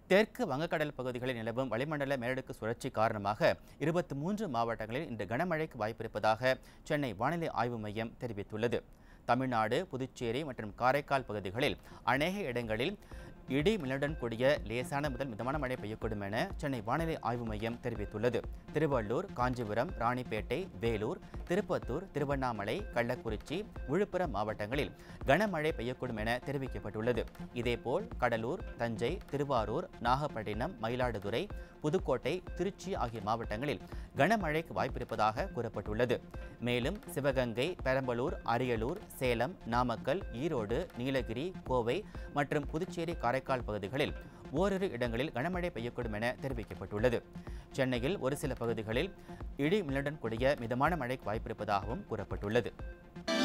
தெற்கு வங்கக்கடல் பகுதிகளில் நிலவும் வளிமண்டல மேலடுக்கு சுழற்சி காரணமாக இருபத்தி மூன்று மாவட்டங்களில் இன்று கனமழைக்கு வாய்ப்பிருப்பதாக சென்னை வானிலை ஆய்வு மையம் தெரிவித்துள்ளது தமிழ்நாடு புதுச்சேரி மற்றும் காரைக்கால் பகுதிகளில் அநேக இடங்களில் இடி மின்னலுடன் கூடிய லேசான முதல் மிதமான மழை பெய்யக்கூடும் என சென்னை வானிலை ஆய்வு மையம் தெரிவித்துள்ளது திருவள்ளூர் காஞ்சிபுரம் ராணிப்பேட்டை வேலூர் திருப்பத்தூர் திருவண்ணாமலை கள்ளக்குறிச்சி விழுப்புரம் மாவட்டங்களில் கனமழை பெய்யக்கூடும் என தெரிவிக்கப்பட்டுள்ளது இதேபோல் கடலூர் தஞ்சை திருவாரூர் நாகப்பட்டினம் மயிலாடுதுறை புதுக்கோட்டை திருச்சி ஆகிய மாவட்டங்களில் கனமழைக்கு வாய்ப்பிருப்பதாக கூறப்பட்டுள்ளது மேலும் சிவகங்கை பெரம்பலூர் அரியலூர் சேலம் நாமக்கல் ஈரோடு நீலகிரி கோவை மற்றும் புதுச்சேரி காரைக்கால் பகுதிகளில் ஓரிரு இடங்களில் கனமழை பெய்யக்கூடும் என தெரிவிக்கப்பட்டுள்ளது சென்னையில் ஒரு சில பகுதிகளில் இடி மின்னலுடன் கூடிய மிதமான மழைக்கு வாய்ப்பிருப்பதாகவும் கூறப்பட்டுள்ளது